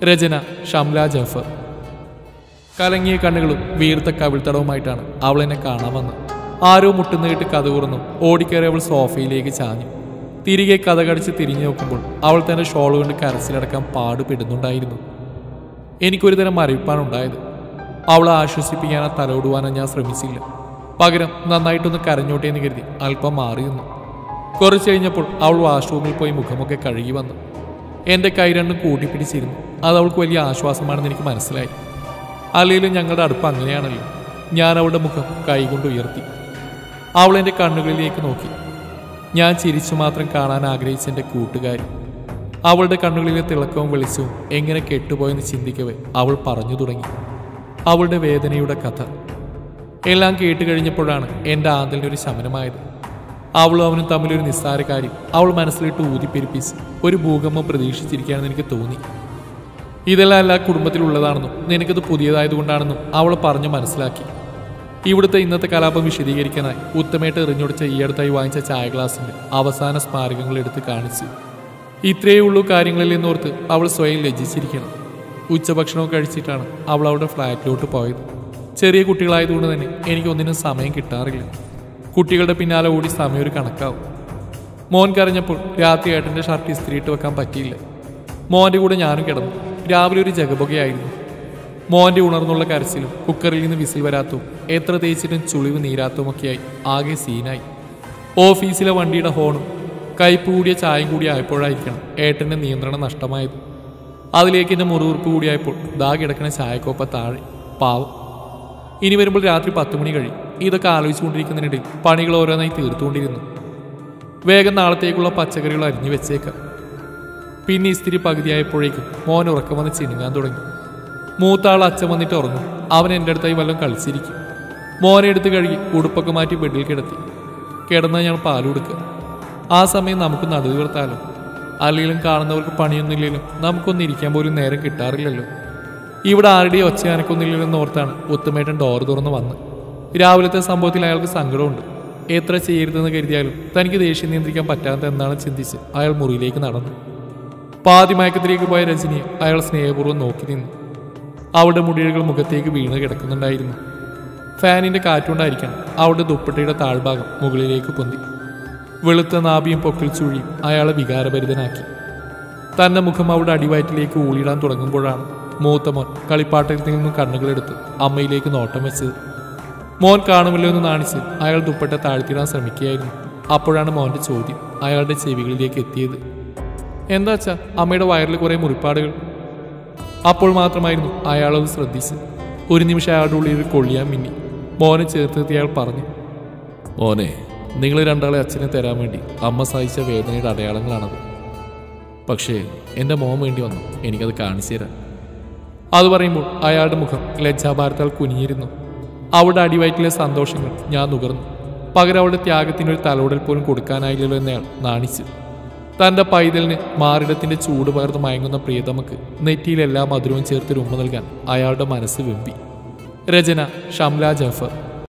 രചന ഷംല ജഫർ കലങ്ങിയ കണ്ണുകളും വീർത്ത കവിൾത്തടവുമായിട്ടാണ് അവൾ എന്നെ കാണാൻ വന്നത് ആരോ മുട്ടുന്ന കേട്ട് കഥ തുറന്നു ഓടിക്കയറി അവൾ സോഫയിലേക്ക് ചാഞ്ഞു തിരികെ കഥ കടിച്ച് തിരിഞ്ഞു നോക്കുമ്പോൾ അവൾ തന്റെ ഷോൾ കൊണ്ട് കരച്ചിലടക്കാൻ പാടുപെടുന്നുണ്ടായിരുന്നു എനിക്കൊരു തരം മരവിപ്പാണ് ഉണ്ടായത് അവളെ ആശ്വസിപ്പിക്കാനോ തലോടുവാനോ ഞാൻ ശ്രമിച്ചില്ല പകരം നന്നായിട്ടൊന്ന് കരഞ്ഞോട്ടെ എന്ന് കരുതി അല്പം മാറി നിന്നു കുറച്ച് കഴിഞ്ഞപ്പോൾ അവൾ വാഷ്റൂമിൽ പോയി മുഖമൊക്കെ കഴുകി വന്നു എൻ്റെ കൈ രണ്ടും കൂട്ടിപ്പിടിച്ചിരുന്നു അത് അവൾക്ക് വലിയ ആശ്വാസമാണെന്ന് എനിക്ക് മനസ്സിലായി അല്ലെങ്കിലും ഞങ്ങളുടെ അടുപ്പ് അങ്ങനെയാണല്ലോ ഞാൻ അവളുടെ മുഖം കൈകൊണ്ട് ഉയർത്തി അവൾ എൻ്റെ കണ്ണുകളിലേക്ക് നോക്കി ഞാൻ ചിരിച്ചു മാത്രം കാണാൻ ആഗ്രഹിച്ച എൻ്റെ കൂട്ടുകാരി അവളുടെ കണ്ണുകളിലെ തിളക്കവും വെളിച്ചവും എങ്ങനെ കെട്ടുപോയെന്ന് ചിന്തിക്കവേ അവൾ പറഞ്ഞു തുടങ്ങി അവളുടെ വേദനയുടെ കഥ എല്ലാം കേട്ട് കഴിഞ്ഞപ്പോഴാണ് എൻ്റെ ആന്തലിന് ഒരു ശമനമായത് അവളും അവനും തമ്മിലൊരു നിസ്സാര കാര്യം അവൾ മനസ്സിലിട്ട് ഊതിപ്പെരുപ്പിച്ച് ഒരു ഭൂകമ്പം പ്രതീക്ഷിച്ചിരിക്കുകയാണെന്ന് എനിക്ക് തോന്നി ഇതെല്ലാം എല്ലാ കുടുംബത്തിലുള്ളതാണെന്നും നിനക്കത് പുതിയതായതുകൊണ്ടാണെന്നും അവൾ പറഞ്ഞു മനസ്സിലാക്കി ഇവിടുത്തെ ഇന്നത്തെ കലാപം വിശദീകരിക്കാനായി ഉത്തമേട്ട് എറിഞ്ഞൊടിച്ച ഈ അടുത്തായി വാങ്ങിച്ച ചായ ഗ്ലാസിന്റെ അവസാന സ്മാരകങ്ങൾ എടുത്ത് കാണിച്ചു ഇത്രയേ ഉള്ളൂ കാര്യങ്ങളിൽ നിന്നോർത്ത് അവൾ സ്വയം ലജ്ജിച്ചിരിക്കണം ഉച്ചഭക്ഷണവും കഴിച്ചിട്ടാണ് അവൾ അവളുടെ ഫ്ലാറ്റിലോട്ട് പോയത് ചെറിയ കുട്ടികളായതുകൊണ്ട് തന്നെ എനിക്കൊന്നിനും സമയം കിട്ടാറില്ല കുട്ടികളുടെ പിന്നാലെ ഓടി സമയം ഒരു കണക്കാവും മോൻ കരഞ്ഞപ്പോൾ രാത്രി ഏട്ടൻ്റെ ഷർട്ട് ഇസ്ത്രിയിട്ട് വെക്കാൻ പറ്റിയില്ല മോൻ്റെ കൂടെ ഞാനും കിടന്നു രാവിലെ ഒരു ജഗബുകയായിരുന്നു മോൻ്റെ ഉണർന്നുള്ള കരച്ചിലും കുക്കറിൽ നിന്ന് വിസിൽ വരാത്തതും എത്ര തേച്ചിട്ടും ചുളിവ് നീരാത്തതുമൊക്കെയായി ആകെ സീനായി ഓഫീസിലെ വണ്ടിയുടെ ഹോണും കയ്പ് കൂടിയ ചായയും കൂടി ആയപ്പോഴായിരിക്കണം ഏട്ടൻ്റെ നിയന്ത്രണം നഷ്ടമായത് അതിലേക്ക് എൻ്റെ മുറിവുറുപ്പ് കൂടിയായപ്പോൾ ദാ കിടക്കുന്ന ചായക്കോപ്പ താഴെ പാവം ഇനി വരുമ്പോൾ രാത്രി പത്ത് മണി കഴിയും ഇതൊക്കെ ആലോചിച്ചുകൊണ്ടിരിക്കുന്നതിനിടയിൽ പണികൾ ഓരോന്നായി തീർത്തുകൊണ്ടിരുന്നു വേഗം നാളത്തേക്കുള്ള പച്ചക്കറികൾ അരിഞ്ഞു വെച്ചേക്കാം പിന്നെ ഇസ്തിരി പകുതിയായപ്പോഴേക്കും മോൻ ഉറക്കം വന്ന് ചിനുങ്ങാൻ തുടങ്ങി മൂത്ത ആൾ അച്ഛൻ വന്നിട്ട് ഉറങ്ങും അവൻ എൻ്റെ അടുത്തായി വല്ലതും കളിച്ചിരിക്കും മോനെ എടുത്ത് കഴുകി ഉടുപ്പൊക്കെ മാറ്റി ബെഡിൽ കിടത്തി കിടന്നാൽ ഞാൻ പാൽ കൊടുക്കുക ആ സമയം നമുക്ക് നടുവ് വീർത്താലോ അല്ലെങ്കിലും കാണുന്നവർക്ക് പണിയൊന്നുമില്ലെങ്കിലും നമുക്കൊന്നും ഇരിക്കാൻ പോലും നേരം കിട്ടാറില്ലല്ലോ ഇവിടെ ആരുടെയും ഒച്ച അനക്കൊന്നുമില്ലെന്ന് ഓർത്താണ് ഒത്തുമേട്ടൻ ഡോർ തുറന്ന് വന്ന് രാവിലത്തെ സംഭവത്തിൽ അയാൾക്ക് സങ്കടമുണ്ട് എത്ര ചെയ്യരുതെന്ന് കരുതിയാലും തനിക്ക് ദേഷ്യം നിയന്ത്രിക്കാൻ പറ്റാത്ത എന്താണെന്ന് ചിന്തിച്ച് അയാൾ മുറിയിലേക്ക് നടന്നു പാതി മയക്കത്തിലേക്ക് പോയ രജനിയെ അയാൾ സ്നേഹപൂർവ്വം നോക്കി നിന്നു അവളുടെ മുടികൾ മുഖത്തേക്ക് വീണ് കിടക്കുന്നുണ്ടായിരുന്നു ഫാനിന്റെ കാറ്റുകൊണ്ടായിരിക്കണം അവളുടെ ദുപ്പട്ടയുടെ താഴ്ഭാഗം മുകളിലേക്ക് പൊന്തി വെളുത്ത നാഭിയും പൊക്കിൾ ചുഴിയും അയാളെ വികാരഭരിതനാക്കി തന്റെ മുഖം അവളുടെ അടിവയറ്റിലേക്ക് ഊളിയിടാൻ തുടങ്ങുമ്പോഴാണ് മൂത്ത മോൻ കളിപ്പാട്ടത്തിൽ നിന്നും കണ്ണുകളെടുത്ത് അമ്മയിലേക്ക് നോട്ടം വെച്ചത് മോൻ കാണുമല്ലോ എന്ന് നാണിച്ച് അയാൾ ദുപ്പട്ട താഴ്ത്തിയിടാൻ ശ്രമിക്കുകയായിരുന്നു അപ്പോഴാണ് മോന്റെ ചോദ്യം അയാളുടെ ചെവികളിലേക്ക് എത്തിയത് എന്താ അച്ഛാ അമ്മയുടെ വയറിൽ കുറെ മുറിപ്പാടുകൾ അപ്പോൾ മാത്രമായിരുന്നു അയാൾ അത് ശ്രദ്ധിച്ച് ഒരു നിമിഷം അയാളുടെ ഉള്ളിൽ ഒരു കൊള്ളിയാൻ മിന്നി മോനെ ചേർത്ത് നിർത്തി അയാൾ പറഞ്ഞു മോനെ നിങ്ങൾ രണ്ടാളെ അച്ഛനെ തരാൻ വേണ്ടി അമ്മ സഹിച്ച വേദനയുടെ അടയാളങ്ങളാണത് പക്ഷേ എൻ്റെ മോൻ വേണ്ടി വന്നു എനിക്കത് കാണിച്ചു തരാൻ അത് പറയുമ്പോൾ അയാളുടെ മുഖം ലജ്ജാഭാരത്താൽ കുനിഞ്ഞിരുന്നു അവളുടെ അടിവയറ്റിലെ സന്തോഷങ്ങൾ ഞാൻ നുകർന്നു പകരം അവളുടെ ത്യാഗത്തിന് ഒരു തലോടൽ പോലും കൊടുക്കാനായില്ലല്ലോ എന്നയാൾ നാണിച്ചു തന്റെ പൈതലിന് മാറിടത്തിന്റെ ചൂട് പകർന്ന് മയങ്ങുന്ന പ്രിയതമക്ക് നെറ്റിയിൽ എല്ലാ മധുരവും ചേർത്ത് ഒരു ഉമ്മ നൽകാൻ അയാളുടെ മനസ്സ് വെമ്പി രചന ഷംല ജഫർ